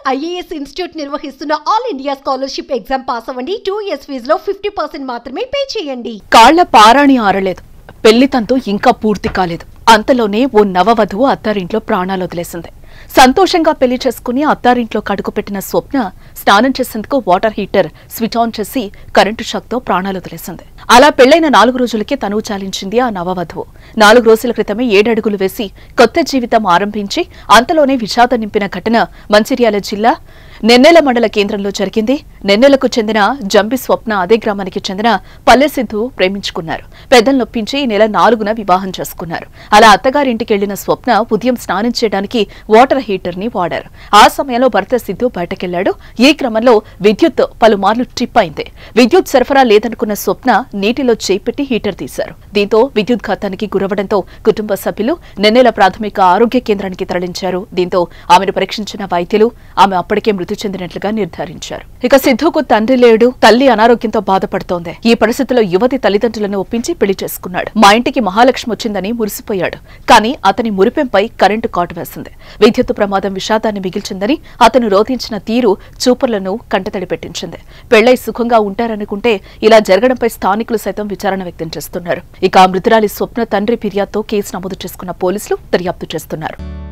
IAS institute నిర్వహిస్తున్న all India scholarship exam pass అవ్వండి two years ఫీజులో ఫిఫ్టీ పర్సెంట్ మాత్రమే పే చేయండి కాళ్ల పారాణి ఆరలేదు పెళ్లి తంతు ఇంకా పూర్తి కాలేదు అంతలోనే ఓ నవవధువు అత్తారింట్లో ప్రాణాలు వదిలేసింది సంతోషంగా పెళ్లి చేసుకుని అత్తారింట్లో కడుగుపెట్టిన స్వప్న స్నానం చేసేందుకు వాటర్ హీటర్ స్విచ్ ఆన్ చేసి కరెంటు షాక్తో ప్రాణాలు వదిలేసింది అలా పెళ్లైన నాలుగు రోజులకే తనువు చాలించింది ఆ నవవధువు నాలుగు రోజుల క్రితమే ఏడడుగులు వేసి కొత్త జీవితం ఆరంభించి అంతలోనే విషాదం నింపిన ఘటన మంచిర్యాల జిల్లా నెన్నెల మండల కేంద్రంలో జరిగింది నెన్నెలకు చెందిన జంబి స్వప్న అదే గ్రామానికి చెందిన పల్లె సిద్ధు ప్రేమించుకున్నారు పెద్దలు నొప్పించి ఈ నెల నాలుగున వివాహం చేసుకున్నారు అలా అత్తగారింటికి వెళ్లిన స్వప్న ఉదయం స్నానం చేయడానికి వాటర్ హీటర్ ని వాడారు ఆ సమయంలో భర్త సిద్ధు బయటకెళ్లాడు ఈ క్రమంలో విద్యుత్ పలుమార్లు ట్రిప్ అయింది విద్యుత్ సరఫరా లేదనుకున్న స్వప్న నీటిలో చేపెట్టి హీటర్ తీశారు దీంతో విద్యుత్ ఘాతానికి గురవడంతో కుటుంబ సభ్యులు నెన్నెల ప్రాథమిక ఆరోగ్య కేంద్రానికి తరలించారు దీంతో ఆమెను పరీక్షించిన వైద్యులు ఆమె అప్పటికే మృతి చెందినట్లుగా నిర్ధారించారు ఇక సిద్ధుకు తండ్రి లేడు తల్లి అనారోగ్యంతో బాధపడుతోంది ఈ పరిస్థితిలో యువతి తల్లిదండ్రులను ఒప్పించి పెళ్లి చేసుకున్నాడు మా ఇంటికి మహాలక్ష్మి వచ్చిందని మురిసిపోయాడు కానీ అతని మురిపెంపై కరెంటు కాటు వేసింది విద్యుత్ ప్రమాదం విషాదాన్ని మిగిల్చిందని అతను రోధించిన తీరు చూపర్లను కంటతడి పెట్టించింది పెళ్లై సుఖంగా ఉంటారనుకుంటే ఇలా జరగడంపై స్థానికులు సైతం విచారణ వ్యక్తం చేస్తున్నారు ఇక ఆ మృతురాలి స్వప్న తండ్రి ఫిర్యాదుతో కేసు నమోదు చేసుకున్న పోలీసులు దర్యాప్తు చేస్తున్నారు